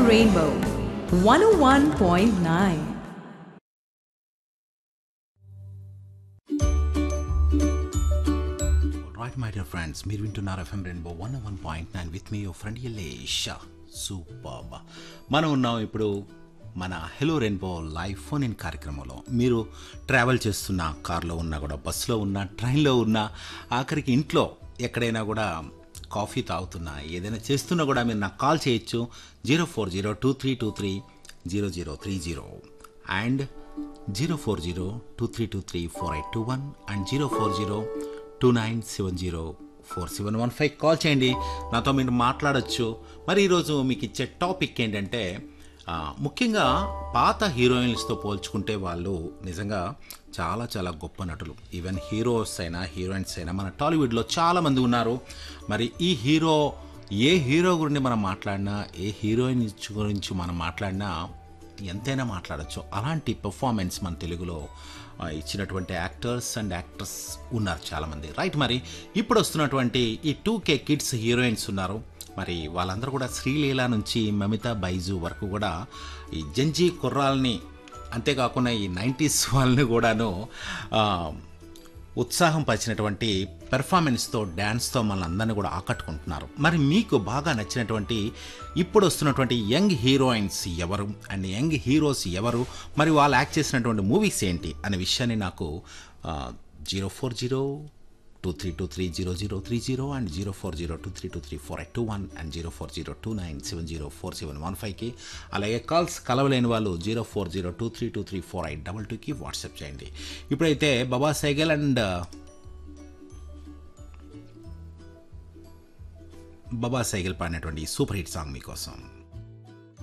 Rainbow 101.9. Right my dear friends మీరు వింటున్నారు FM rainbow one one point nine with me your friend Ellesh super మనం ఉన్నాం ఇప్పుడు మన hello rainbow live phone in కార్యక్రమంలో మీరు ట్రావెల్ చేస్తున్న కార్లో ఉన్నా కూడా బస్సులో ఉన్నా ట్రైన్లో ఉన్నా ఆఖరికి ఇంట్లో ఎక్కడైనా కూడా కాఫీ తాగుతున్నా ఏదైనా చేస్తున్నా కూడా మీరు నాకు కాల్ చేయొచ్చు zero four zero two three two three zero zero three zero and zero four zero two three two three four eight two one and zero four zero two nine seven zero four seven one five call చేయండి నాతో మీరు మాట్లాడొచ్చు మరి ఈరోజు మీకు ఇచ్చే topic ఏంటంటే ఆ, ముఖ్యంగా పాత హీరోయిన్స్తో పోల్చుకుంటే వాళ్ళు నిజంగా చాలా చాలా గొప్ప నటులు ఈవెన్ హీరోస్ అయినా హీరోయిన్స్ అయినా మన టాలీవుడ్లో చాలామంది ఉన్నారు మరి ఈ హీరో ఏ హీరో గురించి మనం మాట్లాడినా ఏ హీరోయిన్ గురించి మనం మాట్లాడినా ఎంతైనా మాట్లాడచ్చు అలాంటి పెర్ఫార్మెన్స్ మన తెలుగులో ఆ, ఇచ్చినటువంటి యాక్టర్స్ అండ్ యాక్టర్స్ ఉన్నారు చాలామంది రైట్ మరి ఇప్పుడు వస్తున్నటువంటి ఈ టూ కే కిడ్స్ హీరోయిన్స్ ఉన్నారు మరి వాళ్ళందరూ కూడా శ్రీలీల నుంచి మమితా బైజు వరకు కూడా ఈ జంజీ కుర్రాల్ని అంతేకాకుండా ఈ నైంటీస్ వాళ్ళని కూడాను ఆ, ఉత్సాహం పరిచినటువంటి పెర్ఫార్మెన్స్తో డ్యాన్స్తో మన అందరినీ కూడా ఆకట్టుకుంటున్నారు మరి మీకు బాగా నచ్చినటువంటి ఇప్పుడు వస్తున్నటువంటి యంగ్ హీరోయిన్స్ ఎవరు అండ్ యంగ్ హీరోస్ ఎవరు మరి వాళ్ళు యాక్ట్ చేసినటువంటి మూవీస్ ఏంటి అనే విషయాన్ని నాకు zero four zero two three two three zero zero three zero and zero four zero two three two three four eight two one and zero four zero two nine seven zero four seven one ఫైవ్కి అలాగే calls కలవలేని వాళ్ళు zero four zero two three two three four eight double టూకి WhatsApp చేయండి ఇప్పుడైతే Baba Sehgal and Baba సైకిల్ పాడినటువంటి super hit song మీకోసం